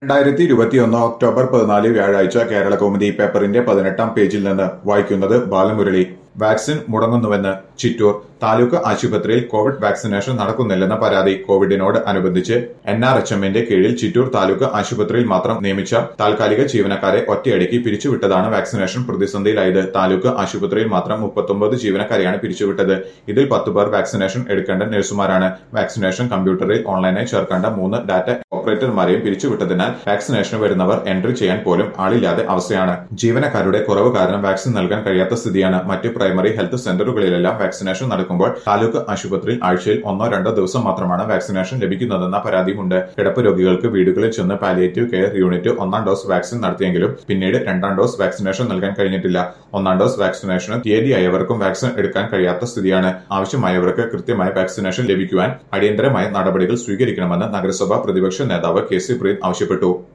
രണ്ടായിരത്തി ഇരുപത്തിയൊന്ന് ഒക്ടോബർ പതിനാല് വ്യാഴാഴ്ച കേരള കൗമുദി പേപ്പറിന്റെ പതിനെട്ടാം പേജിൽ നിന്ന് വായിക്കുന്നത് ബാലമുരളി വാക്സിൻ മുടങ്ങുന്നുവെന്ന് ചിറ്റൂർ താലൂക്ക് ആശുപത്രിയിൽ കോവിഡ് വാക്സിനേഷൻ നടക്കുന്നില്ലെന്ന പരാതി കോവിഡിനോട് അനുബന്ധിച്ച് എൻ ആർ എച്ച് എമ്മിന്റെ കീഴിൽ ചിറ്റൂർ താലൂക്ക് ആശുപത്രിയിൽ മാത്രം നിയമിച്ച താൽക്കാലിക ജീവനക്കാരെ ഒറ്റയടിക്ക് പിരിച്ചുവിട്ടതാണ് വാക്സിനേഷൻ പ്രതിസന്ധിയിലായത് താലൂക്ക് ആശുപത്രിയിൽ മാത്രം മുപ്പത്തൊമ്പത് ജീവനക്കാരെയാണ് പിരിച്ചുവിട്ടത് ഇതിൽ പത്ത് പേർ വാക്സിനേഷൻ എടുക്കേണ്ട നഴ്സുമാരാണ് വാക്സിനേഷൻ കമ്പ്യൂട്ടറിൽ ഓൺലൈനായി ചേർക്കേണ്ട മൂന്ന് ഡാറ്റ ഓപ്പറേറ്റർമാരെയും പിരിച്ചുവിട്ടതിനാൽ വാക്സിനേഷന് വരുന്നവർ എൻട്രി ചെയ്യാൻ പോലും ആളില്ലാതെ അവസ്ഥയാണ് ജീവനക്കാരുടെ കുറവ് കാരണം വാക്സിൻ നൽകാൻ കഴിയാത്ത സ്ഥിതിയാണ് മറ്റ് പ്രൈമറി ഹെൽത്ത് സെന്ററുകളിലെല്ലാം വാക്സിനേഷൻ നടക്കുമ്പോൾ താലൂക്ക് ആശുപത്രിയിൽ ആഴ്ചയിൽ ഒന്നോ രണ്ടോ ദിവസം മാത്രമാണ് വാക്സിനേഷൻ ലഭിക്കുന്നതെന്ന പരാതിയുമുണ്ട് കിടപ്പ് രോഗികൾക്ക് വീടുകളിൽ ചെന്ന് പാലിയേറ്റീവ് കെയർ യൂണിറ്റ് ഒന്നാം ഡോസ് വാക്സിൻ നടത്തിയെങ്കിലും പിന്നീട് രണ്ടാം ഡോസ് വാക്സിനേഷൻ നൽകാൻ കഴിഞ്ഞിട്ടില്ല ഒന്നാം ഡോസ് വാക്സിനേഷന് തീയതിയായവർക്കും വാക്സിൻ എടുക്കാൻ കഴിയാത്ത സ്ഥിതിയാണ് ആവശ്യമായവർക്ക് കൃത്യമായ വാക്സിനേഷൻ ലഭിക്കുവാൻ അടിയന്തരമായ നടപടികൾ സ്വീകരിക്കണമെന്ന് നഗരസഭാ പ്രതിപക്ഷ നേതാവ് കെ സി പ്രീത് ആവശ്യപ്പെട്ടു